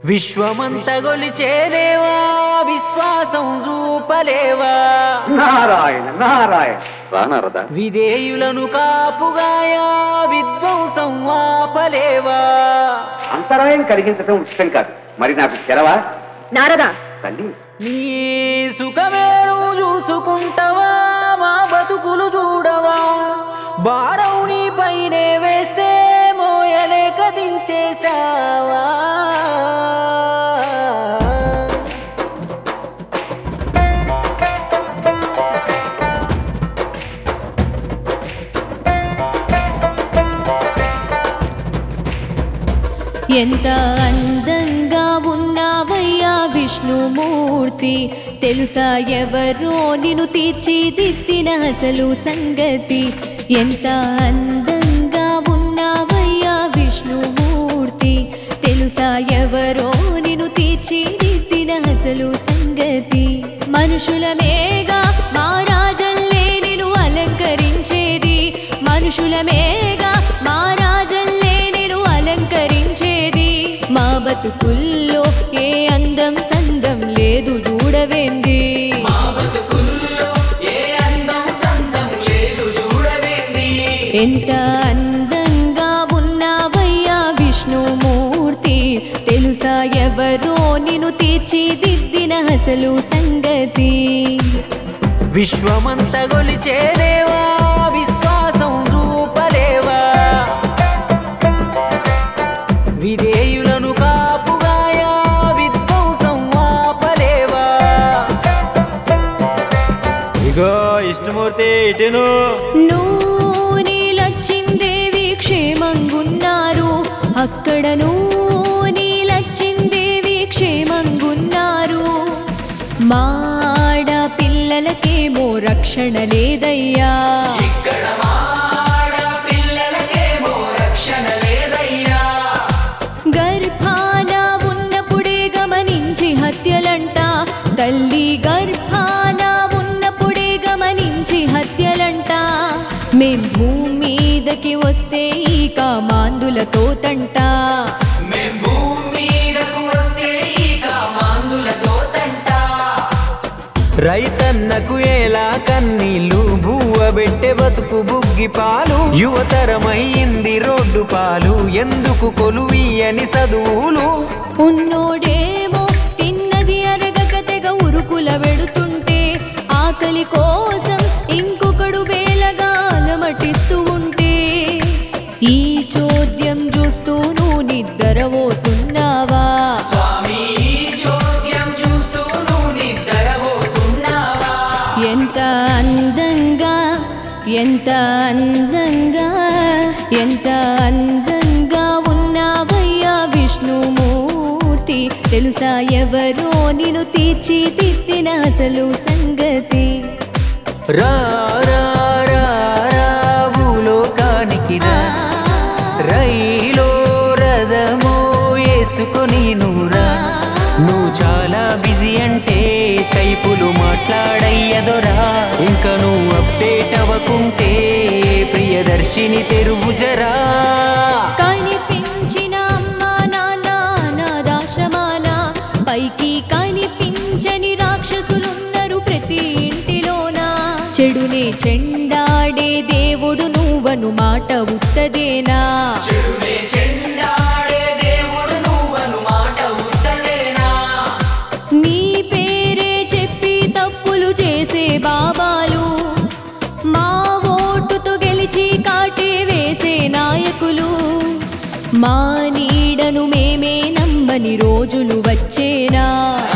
విశ్వమంత గొలిచేదేవా విశ్వాసం చూపలేవా నారాయణ నారాయణ రానారదా విధేయులను కాపుగాయా విధ్వంసం ఆపలేవా అంతరాయం కలిగించడం ఇష్టం కాదు మరి నాకు చెరవా నారదా తల్లి నీ సుఖమే నువ్వు చూసుకుంటావా మా బతుకులు చూడవా భారం నీ పైనే వేస్తే మోయలేక దించేశావా ఎంత అందంగా ఉన్నావయ్యా విష్ణుమూర్తి తెలుసా ఎవరో నిన్ను తీర్చిదిద్దిన అసలు సంగతి ఎంత అందంగా ఉన్నావయ్యా విష్ణుమూర్తి తెలుసా ఎవరో నిన్ను తీర్చిదిద్దిన అసలు సంగతి మనుషులమేగా మా రాజల్లే నిన్ను అలంకరించేది మనుషులమేగా మా రాజల్లే నిన్ను అలంకరించేది మా బతుకుల్లో ఏ అందం సందం లేదు చూడవేంది ఎంత అందంగా ఉన్నావయ్యా విష్ణుమూర్తి తెలుసా ఎవరో నిన్ను తీర్చిదిద్దిన అసలు సంగతి విశ్వమంత గొలిచేదేవా విశ్వాసం చూపలేవా విధేయులను కాపుగాయా విధ్వంసం ఆపలేవా ఇగో ఇష్టమూర్తి ఇటును నువ్వు నీలచ్చిందేవి క్షేమంగున్నారు అక్కడ నువ్వు నీలచ్చిందేవి క్షేమంగున్నారు మాడ పిల్లలకేమో రక్షణ లేదయ్యా గర్భాన ఉన్నప్పుడే గమనించి హత్యలంట తల్లి గర్భాన ఉన్నప్పుడే గమనించి హత్యలంట మేం భూమి మీదకి వస్తే ఈ కామాందులతో తంట రైతన్నకు ఎలా కన్నీళ్ళు బువ్వబెట్టె బతుకు బుగ్గి పాలు యువతరమయ్యింది రోడ్డు పాలు ఎందుకు కొలువీయని చదువులు ఉన్నోడేమో తిన్నది అరగక తెగ ఉరుకుల వెడుతుంటే ఆకలి కోసం ఇంకొకడు వేలగా అలమటిస్తూ ఉంటే ఈ చోద్యం చూస్తూ నువ్వు నిద్రపోతున్నావా ఎంత అందంగా ఎంత అందంగా ఎంత అందంగా ఉన్నావయ్యా విష్ణుమూర్తి తెలుసా ఎవరో నిన్ను తీర్చిదిద్దిన అసలు సంగతి రా రా రా రా భూలోకానికి రా రైలో రథమో వేసుకొని నువ్వురా నువ్వు చాలా బిజీ అంటే స్కైపులు మాట్లాడయ్యదొరా ఇంకా నువ్వు అప్డేట్ అవ్వకుంటే ప్రియదర్శిని తెరువు జరా కనిపించిన అమ్మా నాన్న అనాథాశ్రమాన పైకి కనిపించని రాక్షసులున్నారు ప్రతి ఇంటిలోన చెడునే చెండాడే దేవుడు నువ్వను మాట ఉత్తదేనా నీ పేరే చెప్పి తప్పులు చేసే బాబాలు మా ఓటుతో గెలిచి కాటే వేసే నాయకులు మా నీడను మేమే నమ్మని రోజులు వచ్చేనా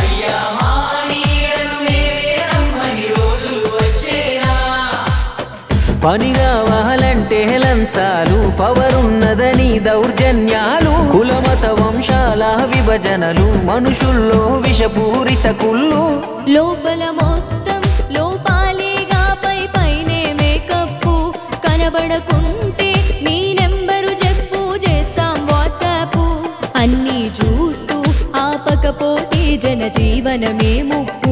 పని కావాలంటే లంచాలు పవరున్నదని దౌర్జన్యాలు కులమత వంశాల విభజనలు మనుషుల్లో విషపూరిత కుళ్ళు లోపల మొత్తం లోపాలేగా పై పైనే మేకప్పు కనబడకుంటే నీ నెంబరు చెప్పు చేస్తాం వాట్సాప్ అన్నీ చూస్తూ ఆపకపోతే జన జీవనమే ముప్పు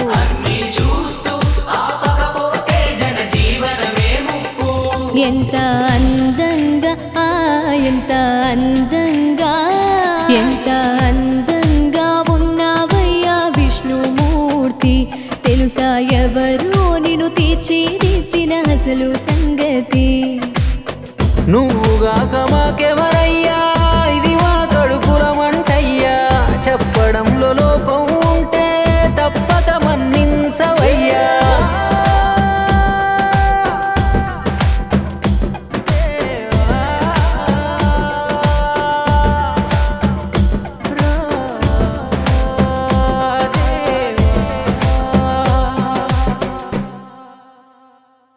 ఎంత అందంగా ఆ ఎంత అందంగా ఎంత అందంగా అసలు సంగతి నువ్వుగాక మాకెవర